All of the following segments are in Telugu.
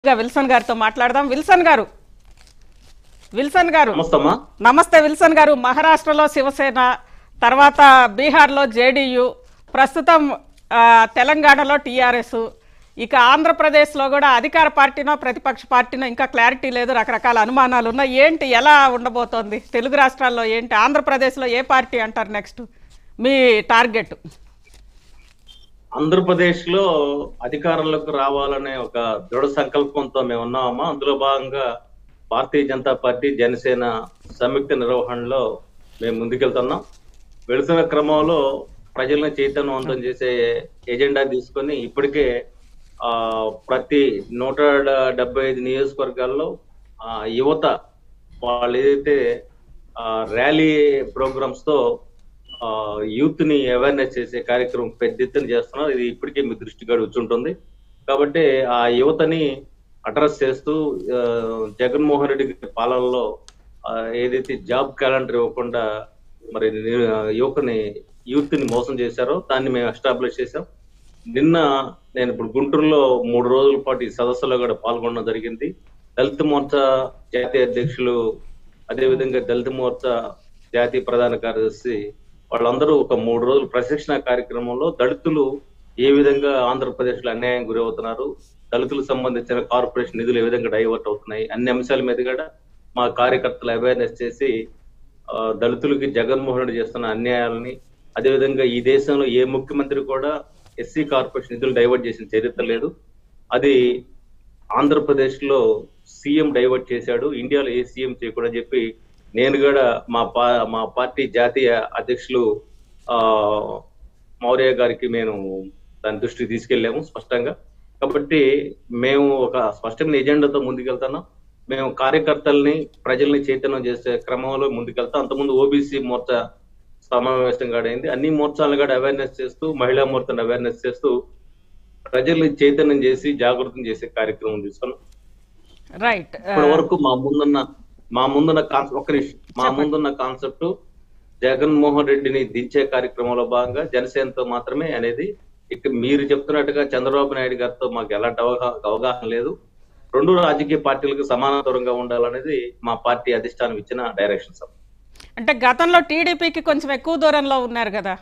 గా విల్సన్ గారితో మాట్లాడదాం విల్సన్ గారు విల్సన్ గారు నమస్తమ్మా నమస్తే విల్సన్ గారు మహారాష్ట్రలో శివసేన తర్వాత బీహార్లో జేడీయూ ప్రస్తుతం ఆ, తెలంగాణలో టీఆర్ఎస్ ఇక ఆంధ్రప్రదేశ్లో కూడా అధికార పార్టీనో ప్రతిపక్ష పార్టీనో ఇంకా క్లారిటీ లేదు రకరకాల అనుమానాలు ఉన్నాయి ఏంటి ఎలా ఉండబోతోంది తెలుగు రాష్ట్రాల్లో ఏంటి ఆంధ్రప్రదేశ్లో ఏ పార్టీ అంటారు నెక్స్ట్ మీ టార్గెట్ ఆంధ్రప్రదేశ్ లో అధికారంలోకి రావాలనే ఒక దృఢ సంకల్పంతో మేము ఉన్నామమ్మా అందులో భాగంగా భారతీయ జనతా పార్టీ జనసేన సంయుక్త నిర్వహణలో మేము ముందుకెళ్తున్నాం వెళుతున్న క్రమంలో ప్రజలను చైతన్యవంతం చేసే ఎజెండా తీసుకొని ఇప్పటికే ఆ ప్రతి నూట డెబ్బై ఐదు నియోజకవర్గాల్లో ఆ యువత వాళ్ళు ఏదైతే ఆ ర్యాలీ ప్రోగ్రామ్స్ తో ఆ యూత్ ని అవేర్నెస్ చేసే కార్యక్రమం పెద్ద ఎత్తున చేస్తున్నారు ఇది ఇప్పటికే మీ దృష్టి కూడా వచ్చుంటుంది కాబట్టి ఆ యువతని అడ్రస్ చేస్తూ ఆ, జగన్మోహన్ రెడ్డి గారి పాలనలో ఆ, ఏదైతే జాబ్ క్యాలెండర్ ఇవ్వకుండా మరి ని- యువకుని యూత్ ని మోసం చేశారో దాన్ని మేము ఎస్టాబ్లిష్ చేశాం నిన్న నేను ఇప్పుడు గుంటూరులో మూడు రోజుల పాటు ఈ సదస్సులో కూడా పాల్గొనడం జరిగింది దళిత మోర్చా జాతీయ అధ్యక్షులు అదేవిధంగా దళిత మోర్చా జాతీయ ప్రధాన కార్యదర్శి వాళ్ళందరూ ఒక మూడు రోజుల ప్రశిక్షణ కార్యక్రమంలో దళితులు ఏ విధంగా ఆంధ్రప్రదేశ్ లో అన్యాయం గురవుతున్నారు దళితులకు సంబంధించిన కార్పొరేషన్ నిధులు ఏ విధంగా డైవర్ట్ అవుతున్నాయి అన్ని అంశాల మీద కూడా మా కార్యకర్తలు అవేర్నెస్ చేసి ఆ, దళితులకి జగన్మోహన్ రెడ్డి చేస్తున్న అన్యాయాలని అదేవిధంగా ఈ దేశంలో ఏ ముఖ్యమంత్రి కూడా ఎస్సీ కార్పొరేషన్ నిధులు డైవర్ట్ చేసిన చరిత్ర లేదు అది ఆంధ్రప్రదేశ్ లో సీఎం డైవర్ట్ చేశాడు ఇండియాలో ఏ సీఎం చేయకూడదని చెప్పి నేను కూడా మా పా మా పార్టీ జాతీయ అధ్యక్షులు ఆ మౌర్య గారికి మేము దాని దృష్టికి తీసుకెళ్ళాము స్పష్టంగా కాబట్టి మేము ఒక స్పష్టమైన ఎజెండాతో ముందుకెళ్తున్నాం మేము కార్యకర్తల్ని ప్రజల్ని చైతన్యం చేసే క్రమంలో ముందుకెళ్తాం అంతకుముందు ఓబీసీ మోర్చా సమావేశం కూడా అయింది అన్ని మోర్చాలను కూడా అవేర్నెస్ చేస్తూ మహిళా మోర్చాను అవేర్నెస్ చేస్తూ ప్రజల్ని చైతన్యం చేసి జాగృతం చేసే కార్యక్రమం తీసుకున్నాం రైట్ ఇప్పటి వరకు మా ముందున్న మా ముందున్న కాన్సెప్ట్ ఒక నిమిషం మా ముందున్న కాన్సెప్ట్ జగన్మోహన్ రెడ్డిని దించే కార్యక్రమంలో భాగంగా జనసేనతో మాత్రమే అనేది ఇక మీరు చెప్తున్నట్టుగా చంద్రబాబు నాయుడు గారితో మాకు ఎలాంటి అవగాహన అవగాహన లేదు రెండు రాజకీయ పార్టీలకు సమానతరంగా ఉండాలనేది మా పార్టీ అధిష్టానం ఇచ్చిన డైరెక్షన్స్ అంటే గతంలో టీడీపీకి కొంచెం ఎక్కువ దూరంలో ఉన్నారు కదా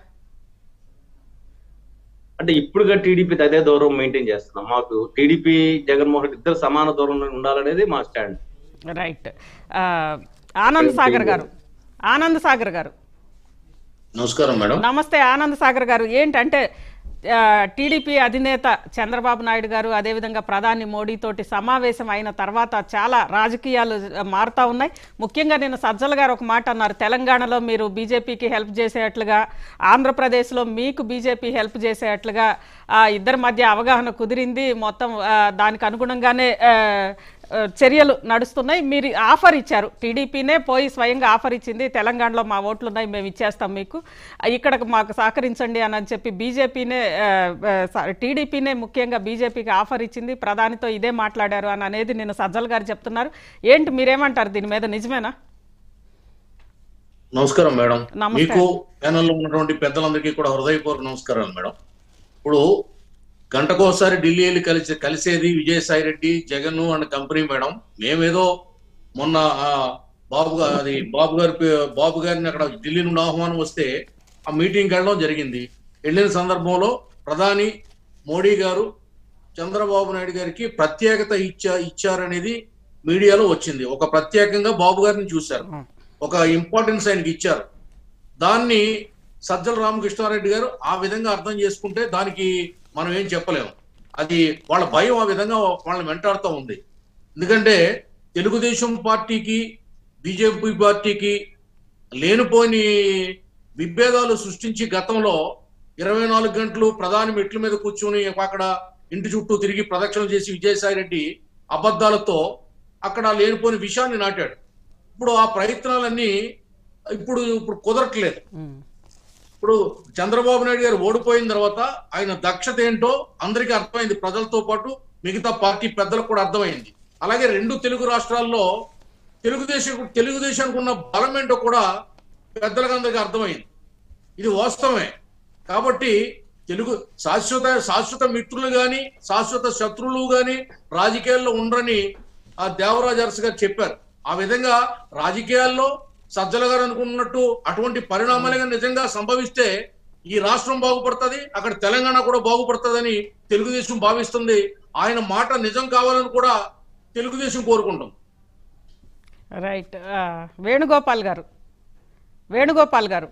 అంటే ఇప్పుడుగా టీడీపీ అదే దూరం మెయింటైన్ చేస్తున్నాం మాకు టీడీపీ జగన్మోహన్ రెడ్డి ఇద్దరు సమాన దూరంలో ఉండాలనేది మా స్టాండ్ రైట్ ఆ, ఆనంద్ సాగర్ గారు ఆనంద్ సాగర్ గారు నమస్కారం మేడం నమస్తే ఆనంద్ సాగర్ గారు ఏంటంటే ఆ, టీడీపీ అధినేత చంద్రబాబు నాయుడు గారు అదేవిధంగా ప్రధాని మోడీ తోటి సమావేశం అయిన తర్వాత చాలా రాజకీయాలు మారుతా ఉన్నాయి ముఖ్యంగా నేను సజ్జల గారు ఒక మాట అన్నారు తెలంగాణలో మీరు బీజేపీకి హెల్ప్ చేసేటట్లుగా ఆంధ్రప్రదేశ్లో మీకు బీజేపీ హెల్ప్ చేసేటట్లుగా ఆ, ఇద్దరి మధ్య అవగాహన కుదిరింది మొత్తం ఆ, దానికి అనుగుణంగానే ఆ, ఆ, చర్యలు నడుస్తున్నాయి మీరు ఆఫర్ ఇచ్చారు టీడీపీనే పోయి స్వయంగా ఆఫర్ ఇచ్చింది తెలంగాణలో మా ఓట్లు ఉన్నాయి మేము ఇచ్చేస్తాం మీకు ఇక్కడ మాకు సహకరించండి అని అని చెప్పి బీజేపీనే టీడీపీనే ముఖ్యంగా బీజేపీకి ఆఫర్ ఇచ్చింది ప్రధానితో ఇదే మాట్లాడారు అని అనేది నేను సజ్జల్ గారు చెప్తున్నారు ఏంటి మీరేమంటారు దీని మీద నిజమేనా నమస్కారం మేడం నమస్తే. మీకు ప్యానల్లో ఉన్నటువంటి పెద్దలందరికీ కూడా హృదయపూర్వక నమస్కారాలు మేడం ఇప్పుడు గంటకోసారి ఢిల్లీ వెళ్ళి కలిసి కలిసేది Vijayasai Reddy Jagan and company madam మేమేదో మొన్న ఆ బాబు గా- అది బాబు గారి పే- బాబు గారిని అక్కడ ఢిల్లీ నుండి ఆహ్వానం వస్తే ఆ మీటింగ్కి వెళ్ళడం జరిగింది వెళ్ళిన సందర్భంలో ప్రధాని మోడీ గారు చంద్రబాబు నాయుడు గారికి ప్రత్యేకత ఇచ్చా ఇచ్చారనేది మీడియాలో వచ్చింది ఒక ప్రత్యేకంగా బాబు గారిని చూశారు ఒక ఇంపార్టెన్స్ ఆయనకి ఇచ్చారు దాన్ని సజ్జల రామకృష్ణారెడ్డి గారు ఆ విధంగా అర్థం చేసుకుంటే దానికి మనం ఏం చెప్పలేము అది వాళ్ళ భయం ఆ విధంగా వాళ్ళని వెంటాడుతూ ఉంది ఎందుకంటే తెలుగుదేశం పార్టీకి బీజేపీ పార్టీకి లేనిపోని విభేదాలు సృష్టించి గతంలో ఇరవై నాలుగు గంటలు ప్రధాని మెట్ల మీద కూర్చొని అక్కడ ఇంటి చుట్టూ తిరిగి ప్రదక్షిణలు చేసి విజయసాయి రెడ్డి అబద్ధాలతో అక్కడ లేనిపోని విషయాన్ని నాటాడు ఇప్పుడు ఆ ప్రయత్నాలన్నీ ఇప్పుడు ఇప్పుడు కుదరట్లేదు ఉమ్. ఇప్పుడు చంద్రబాబు నాయుడు గారు ఓడిపోయిన తర్వాత ఆయన దక్షత ఏంటో అందరికీ అర్థమైంది ప్రజలతో పాటు మిగతా పార్టీ పెద్దలకు కూడా అర్థమైంది అలాగే రెండు తెలుగు రాష్ట్రాల్లో తెలుగుదేశం తెలుగుదేశానికి ఉన్న బలం ఏంటో కూడా పెద్దలకు అందరికీ అర్థమైంది ఇది వాస్తవమే కాబట్టి తెలుగు శాశ్వత శాశ్వత మిత్రులు గాని శాశ్వత శత్రువులు గాని రాజకీయాల్లో ఉండరని ఆ దేవరాజు అరస్ గారు చెప్పారు ఆ విధంగా రాజకీయాల్లో సజ్జల గారు అనుకున్నట్టు అటువంటి పరిణామాలుగా నిజంగా సంభవిస్తే ఈ రాష్ట్రం బాగుపడుతుంది అక్కడ తెలంగాణ కూడా బాగుపడుతుందని తెలుగుదేశం భావిస్తుంది ఆయన మాట నిజం కావాలని కూడా తెలుగుదేశం కోరుకుంటాం రైట్ ఆ, వేణుగోపాల్ గారు వేణుగోపాల్ గారు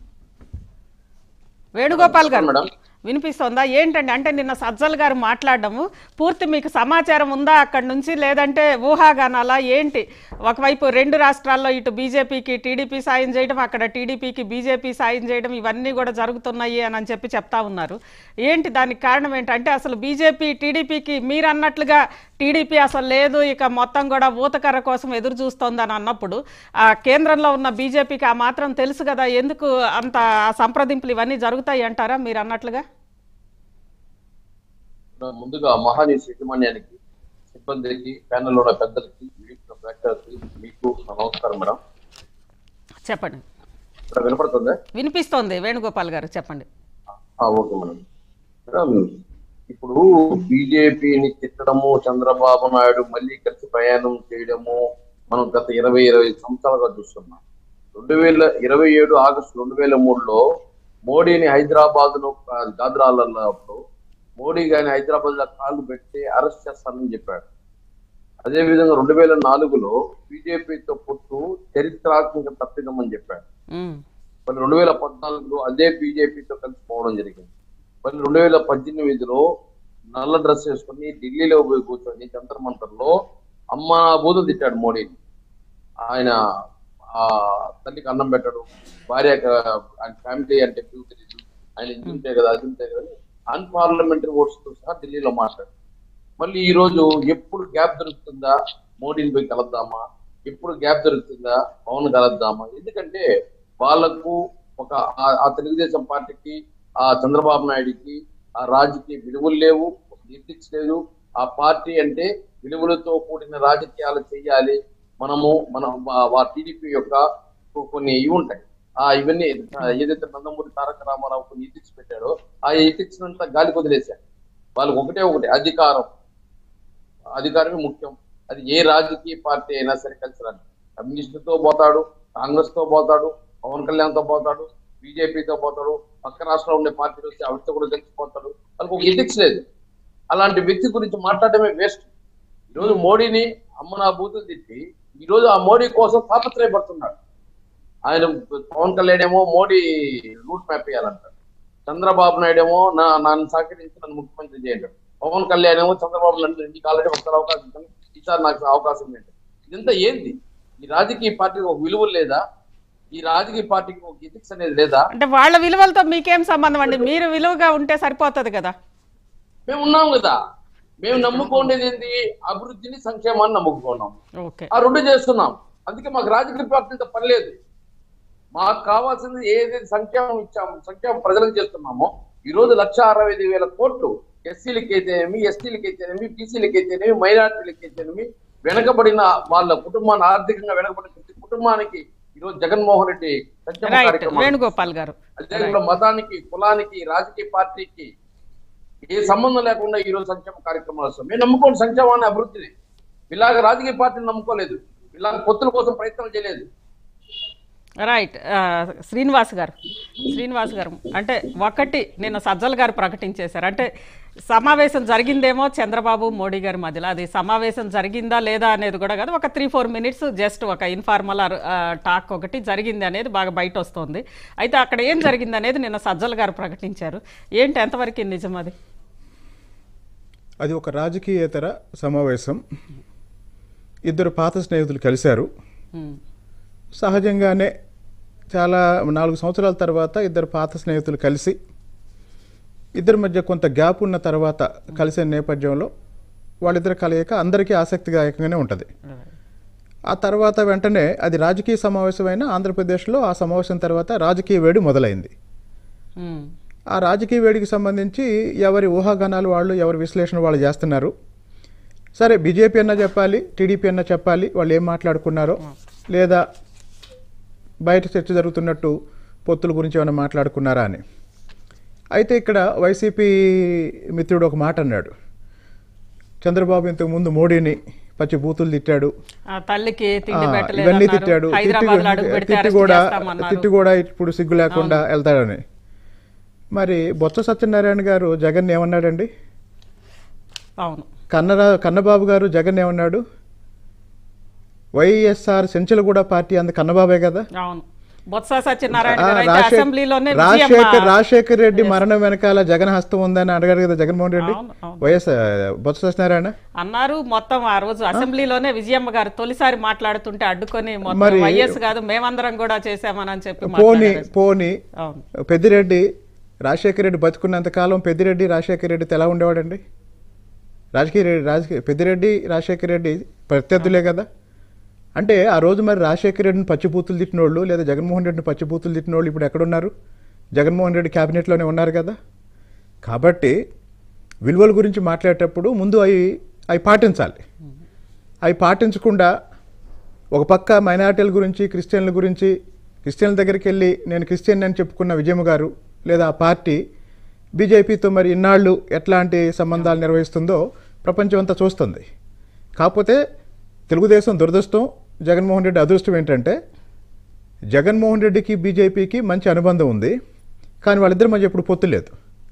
వేణుగోపాల్ గారు మేడం. వినిపిస్తోందా ఏంటండి అంటే నిన్న సజ్జల్ గారు మాట్లాడడము పూర్తి మీకు సమాచారం ఉందా అక్కడి నుంచి లేదంటే ఊహాగానాలా ఏంటి ఒకవైపు రెండు రాష్ట్రాల్లో ఇటు బీజేపీకి టీడీపీ సాయం చేయడం అక్కడ టీడీపీకి బీజేపీ సాయం చేయడం ఇవన్నీ కూడా జరుగుతున్నాయి అని అని చెప్పి చెప్తా ఉన్నారు ఏంటి దానికి కారణం ఏంటంటే అసలు బీజేపీ టీడీపీకి మీరు అన్నట్లుగా టీడీపీ అసలు లేదు ఇక మొత్తం కూడా ఊతకర్ర కోసం ఎదురు చూస్తోందని అన్నప్పుడు ఆ కేంద్రంలో ఉన్న బీజేపీకి ఆ మాత్రం తెలుసు కదా ఎందుకు అంత ఆ సంప్రదింపులు ఇవన్నీ జరుగుతాయి అంటారా మీరు అన్నట్లుగా ముందుగా మహానీయుస్ యజమాన్యానికి సిబ్బందికి ప్యానెల్ ఉన్న పెద్దలకి వీక్షణ ప్రేక్షకులకి మీకు నా నమస్కారం మేడం చెప్పండి ఇక్కడ వినపడుతుందా వినిపిస్తోంది వేణుగోపాల్ గారు చెప్పండి ఆ, ఓకే మేడం మేడం ఇప్పుడు బీజేపీని తిట్టడము చంద్రబాబు నాయుడు మళ్ళీ కలిసి ప్రయాణం చేయడము మనం గత ఇరవై ఇరవై సంవత్సరాలుగా చూస్తున్నాం రెండు వేల ఇరవై ఏడు ఆగస్టు రెండు వేల మూడులో మోడీని హైదరాబాద్ లో దాద్రాలప్పుడు మోడీ గాని హైదరాబాద్ లో కాళ్ళు పెట్టి అరెస్ట్ చేస్తానని చెప్పాడు అదే విధంగా రెండు వేల నాలుగులో బీజేపీతో పొత్తు చరిత్రాత్మక తప్పిదమని చెప్పాడు ఉమ్, మళ్ళీ రెండు వేల పద్నాలుగులో అదే బీజేపీతో కలిసి పోవడం జరిగింది మళ్ళీ రెండు వేల పద్దెనిమిదిలో నల్ల డ్రెస్ వేసుకుని ఢిల్లీలో పోయి కూర్చొని జంతర్ మంతర్లో అమ్మ బూతులు తిట్టాడు మోడీని ఆయన ఆ తల్లికి అన్నం పెట్టడు భార్య ఆయన ఫ్యామిలీ అంటే వ్యూ తెలియదు ఆయన ఇది ఉంటే కదా అది ఉంటే కదా అన్పార్లమెంటరీ ఓట్స్ తో సహా ఢిల్లీలో మాట్లాడు మళ్ళీ ఈ రోజు ఎప్పుడు గ్యాప్ దొరుకుతుందా మోడీని పోయి కలుద్దామా ఎప్పుడు గ్యాప్ దొరుకుతుందా పవన్ కలుద్దామా ఎందుకంటే వాళ్ళకు ఒక ఆ- ఆ తెలుగుదేశం పార్టీకి ఆ చంద్రబాబు నాయుడికి ఆ రాజకీయ విలువలు లేవు ఎథిక్స్ లేదు ఆ పార్టీ అంటే విలువలతో కూడిన రాజకీయాలు చేయాలి మనము మన టీడీపీ యొక్క కొ- కొన్ని ఇవి ఉంటాయి ఆ ఇవన్నీ ఆ, ఏదైతే నందమూరి తారక రామారావు కొన్ని ఎథిక్స్ పెట్టాడో ఆ ఎథిక్స్ అంతా గాలి వదిలేశారు వాళ్ళకి ఒకటే ఒకటి అధికారం అధికారమే ముఖ్యం అది ఏ రాజకీయ పార్టీ అయినా సరే కలిసి రాదు కమ్యూనిస్టులతో పోతాడు కాంగ్రెస్ తో పోతాడు పవన్ కళ్యాణ్ తో పోతాడు బీజేపీతో పోతాడు పక్క రాష్ట్రంలో ఉండే పార్టీలు వస్తే అవిటితో కూడా కలిసిపోతాడు వాళ్ళకి ఒక ఎథిక్స్ లేదు అలాంటి వ్యక్తి గురించి మాట్లాడటమే వేస్ట్ ఈరోజు మోడీని అమ్మ నా బూతులు తిట్టి ఈరోజు ఆ మోడీ కోసం తాపత్రయపడుతున్నాడు ఆయన పవన్ కళ్యాణ్ ఏమో మోడీ రూట్ మ్యాప్ వేయాలంటాడు చంద్రబాబు నాయుడు ఏమో నా నన్ను సహకరించి నన్ను ముఖ్యమంత్రి చేయండి పవన్ కళ్యాణ్ ఏమో చంద్రబాబు నాయుడు నీకు ఆల్రెడీ ఒకసారి అవకాశం ఇచ్చాను ఈసారి నాకు అవకాశం ఏంటి ఇదంతా ఏంది ఈ రాజకీయ పార్టీకి ఒక విలువ లేదా ఈ రాజకీయ పార్టీకి ఒక ఎథిక్స్ అనేది లేదా అంటే వాళ్ళ విలువలతో మీకేం సంబంధం అండి మీరు విలువగా ఉంటే సరిపోతుంది కదా మేము ఉన్నాం కదా మేము నమ్ముకోండేది ఏంటి అభివృద్ధిని సంక్షేమాన్ని నమ్ముకున్నాం ఓకే ఆ రెండు చేస్తున్నాం అందుకే మాకు రాజకీయ పార్టీలతో పని లేదు మాకు కావాల్సింది ఏదైతే సంక్షేమం ఇచ్చాము సంక్షేమం ప్రజలకు చేస్తున్నామో ఈ రోజు లక్ష అరవై ఐదు వేల కోట్లు ఎస్సీలకి అయితేనేమి ఎస్టీలకి అయితేనేమి బీసీలకి అయితేనేమి మైనార్టీలకి అయితేనేమి వెనకబడిన వాళ్ళ కుటుంబాన్ని ఆర్థికంగా వెనకబడిన ప్రతి కుటుంబానికి ఈ రోజు జగన్మోహన్ రెడ్డి సంక్షేమ రైట్ కార్యక్రమాలు వేణుగోపాల్ గారు అదేవిధంగా మతానికి కులానికి రాజకీయ పార్టీకి ఏ సంబంధం లేకుండా ఈ రోజు సంక్షేమ కార్యక్రమాలు వస్తాం మేము నమ్ముకోండి సంక్షేమాన్ని అభివృద్ధిని ఇలాగ రాజకీయ పార్టీని నమ్ముకోలేదు ఇలాగ పొత్తుల కోసం ప్రయత్నం చేయలేదు రైట్ ఆ, శ్రీనివాస్ గారు శ్రీనివాస్ గారు అంటే ఒకటి నిన్న సజ్జల్ గారు ప్రకటించేశారు అంటే సమావేశం జరిగిందేమో చంద్రబాబు మోడీ గారి మధ్యలో అది సమావేశం జరిగిందా లేదా అనేది కూడా కాదు ఒక త్రీ ఫోర్ మినిట్స్ జస్ట్ ఒక ఇన్ఫార్మల్ టాక్ ఒకటి జరిగింది అనేది బాగా బయట వస్తుంది అయితే అక్కడ ఏం జరిగింది అనేది నిన్న సజ్జల్ గారు ప్రకటించారు ఏంటి ఎంతవరకు నిజం అది అది ఒక రాజకీయేతర సమావేశం ఇద్దరు పాత స్నేహితులు కలిశారు ఉమ్, సహజంగానే చాలా నాలుగు సంవత్సరాల తర్వాత ఇద్దరు పాత స్నేహితులు కలిసి ఇద్దరి మధ్య కొంత గ్యాప్ ఉన్న తర్వాత కలిసే నేపథ్యంలో వాళ్ళిద్దరు కలయిక అందరికీ ఆసక్తిదాయకంగానే ఉంటుంది ఆ తర్వాత వెంటనే అది రాజకీయ సమావేశమైన ఆంధ్రప్రదేశ్లో ఆ సమావేశం తర్వాత రాజకీయ వేడి మొదలైంది ఉమ్, ఆ రాజకీయ వేడికి సంబంధించి ఎవరి ఊహాగానాలు వాళ్ళు ఎవరి విశ్లేషణ వాళ్ళు చేస్తున్నారు సరే బీజేపీ అన్న చెప్పాలి టీడీపీ అన్న చెప్పాలి వాళ్ళు ఏం మాట్లాడుకున్నారో లేదా బయట చర్చ జరుగుతున్నట్టు పొత్తుల గురించి ఏమైనా మాట్లాడుకున్నారా అని అయితే ఇక్కడ వైసీపీ మిత్రుడు ఒక మాట అన్నాడు చంద్రబాబు ఇంతకు ముందు మోడీని పచ్చి బూతులు తిట్టాడు ఆ తల్లికి తిండి ఆ, పెట్టలేదు ఇవన్నీ అన్నారు. తిట్టాడు తిట్టి హైదరాబాద్ లో అడుగు పెడితే తిట్టి అరెస్ట్ కూడా చేస్తామన్నారు. తిట్టి కూడా ఇప్పుడు సిగ్గు లేకుండా వెళ్తాడని మరి బొత్స సత్యనారాయణ గారు జగన్ ఏమన్నాడండి అవును కన్నరా కన్నబాబు గారు జగన్ ఏమన్నాడు వైఎస్ఆర్ సెంచలగూడ పార్టీ అంది కన్నబాబే కదా అవును బొత్స సత్యనారాయణ ఆ, గారు అయితే రాజశేఖర్ అసెంబ్లీలోనే రాజశేఖర్ విజయమ్మ- రాజశేఖర్ రెడ్డి మరణం వెనకాల జగన్ హస్తం ఉందని అడగారు కదా జగన్మోహన్ రెడ్డి అవును, అవును. వైఎస్ బొత్స సత్యనారాయణ అన్నారు మొత్తం ఆ రోజు అసెంబ్లీలోనే విజయమ్మ గారు తొలిసారి మాట్లాడుతుంటే అడ్డుకొని మొత్తం మరి- వైఎస్ కాదు మేమందరం కూడా చేశామని చెప్పి పోని మాట్లాడారు. పోని అవును పెద్దిరెడ్డి రాజశేఖర రెడ్డి బతుకున్నంత కాలం పెద్దిరెడ్డి రాజశేఖర రెడ్డితో ఎలా ఉండేవాడండి రాజకీయ రెడ్డి రాజకీయ పెద్దిరెడ్డి రాజశేఖర రెడ్డి ప్రత్యర్థులే కదా అంటే ఆ రోజు మరి రాజశేఖర రెడ్డిని పచ్చిబూతులు తిట్టినోళ్ళు లేదా జగన్మోహన్ రెడ్డిని పచ్చిబూతులు తిట్టినోళ్ళు ఇప్పుడు ఎక్కడున్నారు జగన్మోహన్ రెడ్డి క్యాబినెట్లోనే ఉన్నారు కదా కాబట్టి విలువల గురించి మాట్లాడేటప్పుడు ముందు అవి అవి పాటించాలి అవి పాటించకుండా ఒక పక్క మైనార్టీల గురించి క్రిస్టియన్ల గురించి క్రిస్టియన్ల దగ్గరికి వెళ్ళి నేను క్రిస్టియన్ అని చెప్పుకున్న విజయమ్మ గారు లేదా ఆ పార్టీ బీజేపీతో మరి ఇన్నాళ్ళు ఎట్లాంటి సంబంధాలు నిర్వహిస్తుందో ప్రపంచం అంతా చూస్తుంది కాకపోతే తెలుగుదేశం దురదృష్టం జగన్మోహన్ రెడ్డి అదృష్టం ఏంటంటే జగన్మోహన్ రెడ్డికి బీజేపీకి మంచి అనుబంధం ఉంది కానీ వాళ్ళిద్దరి మధ్య ఎప్పుడు పొత్తు లేదు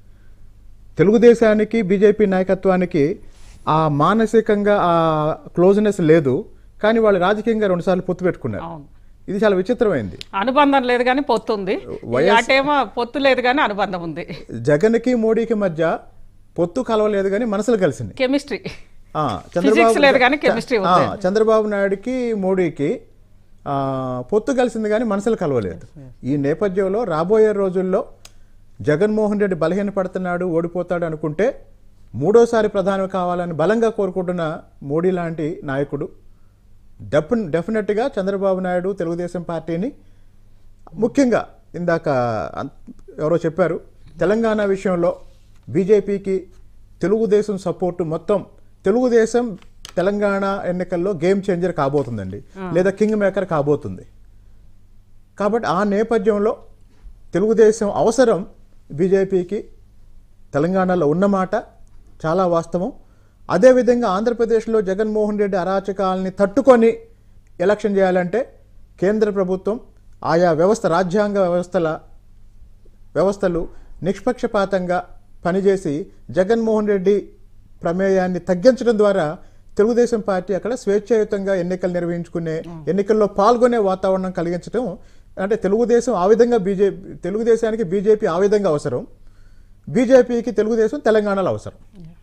తెలుగుదేశానికి బీజేపీ నాయకత్వానికి ఆ మానసికంగా ఆ క్లోజ్నెస్ లేదు కానీ వాళ్ళు రాజకీయంగా రెండుసార్లు పొత్తు పెట్టుకున్నారు అవును ఇది చాలా విచిత్రమైంది అనుబంధం లేదు కానీ పొత్తు ఉంది వైఎస్- అటేమో పొత్తు లేదు కానీ అనుబంధం ఉంది జగన్కి మోడీకి మధ్య పొత్తు కలవలేదు కానీ మనసులు కలిసింది కెమిస్ట్రీ ఆ, Physics లేదు కానీ chemistry ఆ, ఉంది. చంద్రబాబు నాయుడుకి మోడీకి ఆ, పొత్తు కలిసింది కానీ మనసులు కలవలేదు ఈ నేపథ్యంలో రాబోయే రోజుల్లో జగన్మోహన్ రెడ్డి బలహీనపడుతున్నాడు ఓడిపోతాడు అనుకుంటే మూడోసారి ప్రధాని కావాలని బలంగా కోరుకుంటున్న మోడీ లాంటి నాయకుడు డెఫ్ డెఫినెట్గా చంద్రబాబు నాయుడు తెలుగుదేశం పార్టీని ముఖ్యంగా ఇందాక అన్- ఎవరో చెప్పారు తెలంగాణ విషయంలో బీజేపీకి తెలుగుదేశం సపోర్టు మొత్తం తెలుగుదేశం తెలంగాణ ఎన్నికల్లో గేమ్ చేంజర్ కాబోతుందండి లేదా కింగ్ మేకర్ కాబోతుంది కాబట్టి ఆ నేపథ్యంలో తెలుగుదేశం అవసరం బీజేపీకి తెలంగాణలో ఉన్నమాట చాలా వాస్తవం అదేవిధంగా ఆంధ్రప్రదేశ్లో జగన్మోహన్ రెడ్డి అరాచకాలని తట్టుకొని ఎలక్షన్ చేయాలంటే కేంద్ర ప్రభుత్వం ఆయా వ్యవస్థ రాజ్యాంగ వ్యవస్థల వ్యవస్థలు నిష్పక్షపాతంగా పనిచేసి జగన్మోహన్ రెడ్డి ప్రమేయాన్ని తగ్గించడం ద్వారా తెలుగుదేశం పార్టీ అక్కడ స్వేచ్ఛాయుతంగా ఎన్నికలు నిర్వహించుకునే ఎన్నికల్లో పాల్గొనే వాతావరణం కలిగించడం అంటే తెలుగుదేశం ఆ విధంగా బీజేపీ తెలుగుదేశానికి బీజేపీ ఆ విధంగా అవసరం బీజేపీకి తెలుగుదేశం తెలంగాణలో అవసరం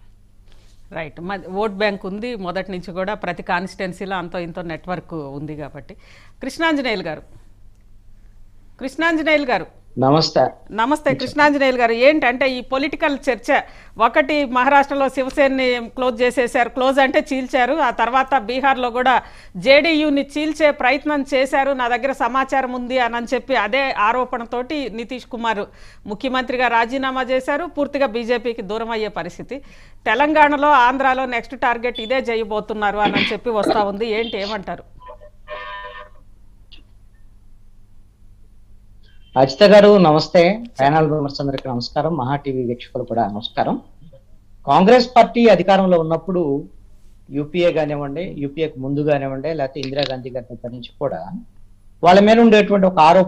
రైట్ ఓట్ బ్యాంక్ ఉంది మొదటి నుంచి కూడా ప్రతి కాన్స్టిట్యున్సీలో అంతో ఇంతో నెట్వర్క్ ఉంది కాబట్టి కృష్ణాంజనేయులు గారు కృష్ణాంజనేయులు గారు నమస్తే నమస్తే కృష్ణాంజనేయులు గారు ఏంటంటే ఈ పొలిటికల్ చర్చ ఒకటి మహారాష్ట్రలో శివసేనని క్లోజ్ చేసేశారు క్లోజ్ అంటే చీల్చారు ఆ తర్వాత బీహార్లో కూడా జేడీయూని చీల్చే ప్రయత్నం చేశారు నా దగ్గర సమాచారం ఉంది అని చెప్పి అదే ఆరోపణతోటి నితీష్ కుమార్ ముఖ్యమంత్రిగా రాజీనామా చేశారు పూర్తిగా బీజేపీకి దూరం అయ్యే పరిస్థితి తెలంగాణలో ఆంధ్రాలో నెక్స్ట్ టార్గెట్ ఇదే చేయబోతున్నారు అని చెప్పి వస్తా ఉంది ఏంటి ఏమంటారు అజిత గారు నమస్తే ప్యానల్ మెంబర్స్ అందరికి నమస్కారం మహా టీవీ వీక్షకులు కూడా నమస్కారం కాంగ్రెస్ పార్టీ అధికారంలో ఉన్నప్పుడు యూపీఏ కానివ్వండి యూపీఏకి ముందు కానివ్వండి లేకపోతే ఇందిరాగాంధీ గారి దగ్గర నుంచి కూడా వాళ్ళ మీద ఉండేటువంటి ఒక ఆరోపణ